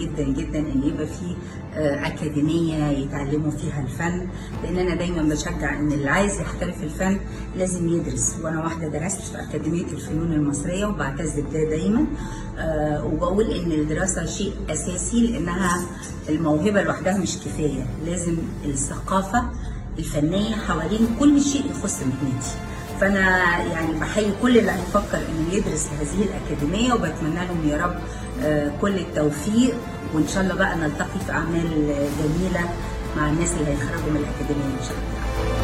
جدا جدا ان يبقى في آه، اكاديميه يتعلموا فيها الفن لان انا دايما بشجع ان اللي عايز يحترف الفن لازم يدرس وانا واحده درست في اكاديميه الفنون المصريه وبعتز بده دايما آه، وبقول ان الدراسه شيء اساسي لانها الموهبه لوحدها مش كفايه لازم الثقافه الفنيه حوالين كل شيء يخص مهنتي فانا يعني بحيي كل اللي هيفكر انه يدرس في هذه الاكاديميه وبتمنى لهم يا رب آه، كل التوفيق وان شاء الله بقى نلتقي في اعمال آه، جميله مع الناس اللي هيخرجوا من الاكاديميه ان شاء الله